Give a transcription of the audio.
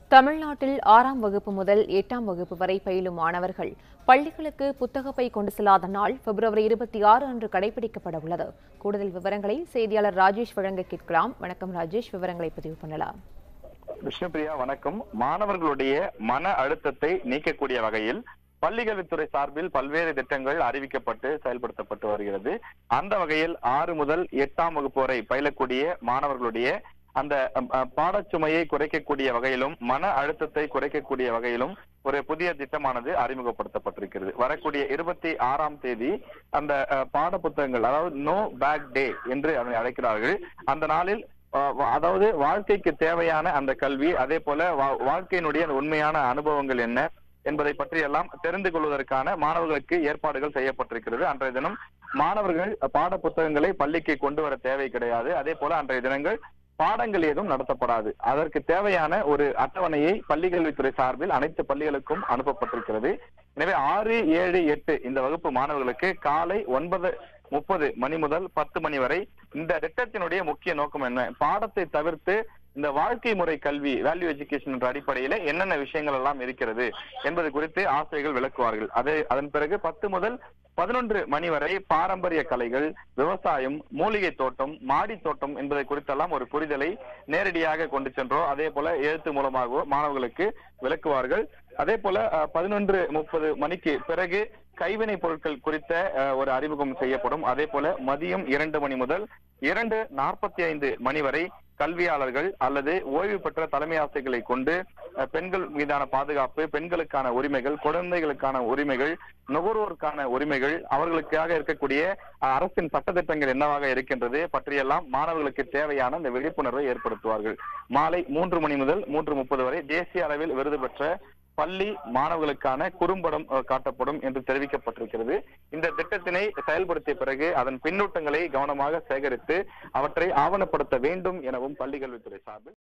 தமிழ்நாட்டில் ஆறாம் வகுப்பு முதல் எட்டாம் வகுப்பு வரை பயிலும் மாணவர்கள் பள்ளிகளுக்கு புத்தகப்பை கொண்டு செல்லாத நாள் பிப்ரவரி இருபத்தி ஆறு அன்று கடைபிடிக்கப்பட உள்ளது கூடுதல் விவரங்களை செய்தியாளர் ராஜேஷ் வழங்க கேட்கலாம் வணக்கம் ராஜேஷ் விவரங்களை பதிவு பண்ணலாம் விஷ்ணுபிரியா வணக்கம் மாணவர்களுடைய மன அழுத்தத்தை நீக்கக்கூடிய வகையில் பள்ளிக்கல்வித்துறை சார்பில் பல்வேறு திட்டங்கள் அறிவிக்கப்பட்டு செயல்படுத்தப்பட்டு வருகிறது அந்த வகையில் ஆறு முதல் எட்டாம் வகுப்பு வரை பயிலக்கூடிய மாணவர்களுடைய அந்த அம், அ, பாடச்சுமையை குறைக்கக்கூடிய வகையிலும் மன அழுத்தத்தை குறைக்கக்கூடிய வகையிலும் ஒரு புதிய திட்டமானது அறிமுகப்படுத்தப்பட்டிருக்கிறது வரக்கூடிய இருபத்தி ஆறாம் தேதி அந்த அ, பாட புத்தகங்கள் அதாவது நோ பேக் டே என்று அதனை அழைக்கிறார்கள் அந்த நாளில் அஹ் வா- அதாவது வாழ்க்கைக்கு தேவையான அந்த கல்வி அதே போல வா- வாழ்க்கையினுடைய அந்த உண்மையான அனுபவங்கள் என்ன என்பதை பற்றி எல்லாம் தெரிந்து கொள்வதற்கான மாணவர்களுக்கு ஏற்பாடுகள் செய்யப்பட்டிருக்கிறது அன்றைய தினம் மாணவர்கள் பாட புத்தகங்களை பள்ளிக்கு கொண்டு வர தேவை கிடையாது அதே போல அன்றைய தினங்கள் பாடங்கள் ஏதும் நடத்தப்படாது அதற்கு தேவையான ஒரு அட்டவணையை பள்ளிக்கல்வித்துறை சார்பில் அனைத்து பள்ளிகளுக்கும் அனுப்பப்பட்டிருக்கிறது எனவே ஆறு ஏழு எட்டு இந்த வகுப்பு மாணவர்களுக்கு காலை ஒன்பது முப்பது மணி முதல் பத்து மணி வரை இந்த திட்டத்தினுடைய முக்கிய நோக்கம் என்ன பாடத்தை தவிர்த்து இந்த வாழ்க்கை முறை கல்வி வேல்யூ எஜுகேஷன் என்ற அடிப்படையில என்னென்ன விஷயங்கள் எல்லாம் இருக்கிறது என்பது குறித்து ஆசிரியர்கள் விளக்குவார்கள் அது அதன் பிறகு பத்து முதல் பதினொன்று மணி வரை பாரம்பரிய கலைகள் விவசாயம் மூலிகை தோட்டம் மாடி தோட்டம் என்பதை குறித்தெல்லாம் ஒரு புரிதலை நேரடியாக கொண்டு சென்றோ அதே போல எழுத்து மூலமாகவோ மாணவர்களுக்கு விளக்குவார்கள் அதே போல பதினொன்று முப்பது மணிக்கு பிறகு கைவினை பொருட்கள் குறித்த அஹ், ஒரு அறிமுகம் செய்யப்படும் அதே போல மதியம் இரண்டு மணி முதல் இரண்டு நாற்பத்தி ஐந்து மணி வரை கல்வியாளர்கள் அல்லது ஓய்வு பெற்ற தலைமை ஆசிரியர்களை கொண்டு அஹ், பெண்கள் மீதான பாதுகாப்பு பெண்களுக்கான உரிமைகள் குழந்தைகளுக்கான உரிமைகள் நுகர்வோருக்கான உரிமைகள் அவர்களுக்காக இருக்கக்கூடிய அஹ், அரசின் சட்டத்திட்டங்கள் என்னவாக இருக்கின்றது பற்றியெல்லாம் மாணவர்களுக்கு தேவையான இந்த விழிப்புணர்வை ஏற்படுத்துவார்கள் மாலை மூன்று மணி முதல் மூன்று முப்பது வரை தேசிய அளவில் விருது பெற்ற பள்ளி மாணவர்களுக்கான குறும்படம் அஹ், காட்டப்படும் என்று தெரிவிக்கப்பட்டிருக்கிறது இந்த திட்டத்தினை செயல்படுத்திய பிறகு அதன் பின்னூட்டங்களை கவனமாக சேகரித்து அவற்றை ஆவணப்படுத்த வேண்டும் எனவும் பள்ளிக்கல்வித்துறை சார்பில்